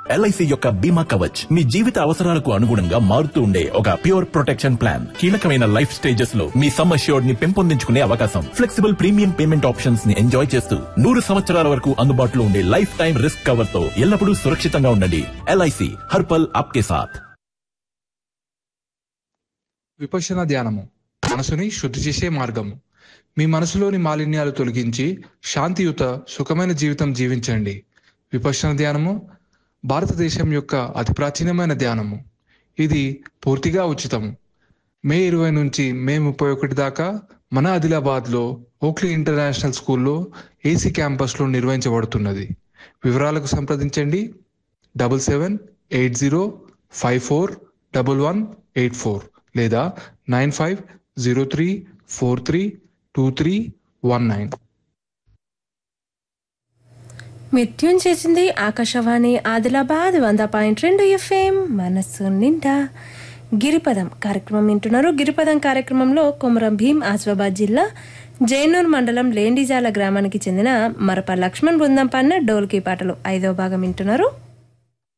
LIC యొక్క బీమా కవచ్ మీ జీవిత అవసరాలకు అనుగుణంగా మారుతూ ఉండే ఒక ప్యూర్ ప్రొటెక్షన్ ప్లాన్ కీలకమైన లైఫ్ స్టేజెస్ లో మీ సమ్ అష్యూర్డ్ ని పెంపొందించుకునే అవకాశం ఫ్లెక్సిబుల్ ప్రీమియం పేమెంట్ ఆప్షన్స్ ని ఎంజాయ్ చేస్తూ నూరు సంవత్సరాల వరకు అందుబాటులో ఉండే లైఫ్ టైం రిస్క్ కవర్ తో ఎల్లప్పుడూ సురక్షితంగా ఉండండి ఎల్ఐసి హర్పల్ ఆప్కే సాథ్ విపశన ధ్యానము మనసుని శుద్ధి చేసే మార్గము మీ మనసులోని మాలిన్యాలు తొలగించి శాంతియుత సుఖమైన జీవితం జీవించండి విపశన ధ్యానము భారతదేశం యొక్క అతి ప్రాచీనమైన ధ్యానము ఇది పూర్తిగా ఉచితము మే ఇరవై నుంచి మే ముప్పై ఒకటి దాకా మన ఆదిలాబాద్లో ఓక్లీ ఇంటర్నేషనల్ స్కూల్లో ఏసీ క్యాంపస్లో నిర్వహించబడుతున్నది వివరాలకు సంప్రదించండి double seven eight zero five four double one eight four లేదా nine five zero three four three two three one nine మీరు ట్యూన్ చేసింది ఆకాశవాణి ఆదిలాబాద్ వంద పాయింట్ రెండు ఎఫ్ఎం మనస్సు నిండా గిరిపదం కార్యక్రమం వింటున్నారు గిరిపదం కార్యక్రమంలో కొమరం భీం ఆసిఫాబాద్ జిల్లా జైనూర్ మండలం లేండిజాల గ్రామానికి చెందిన మరప లక్ష్మణ్ బృందం పన్న డోల్కీ పాటలు ఐదవ భాగం వింటున్నారు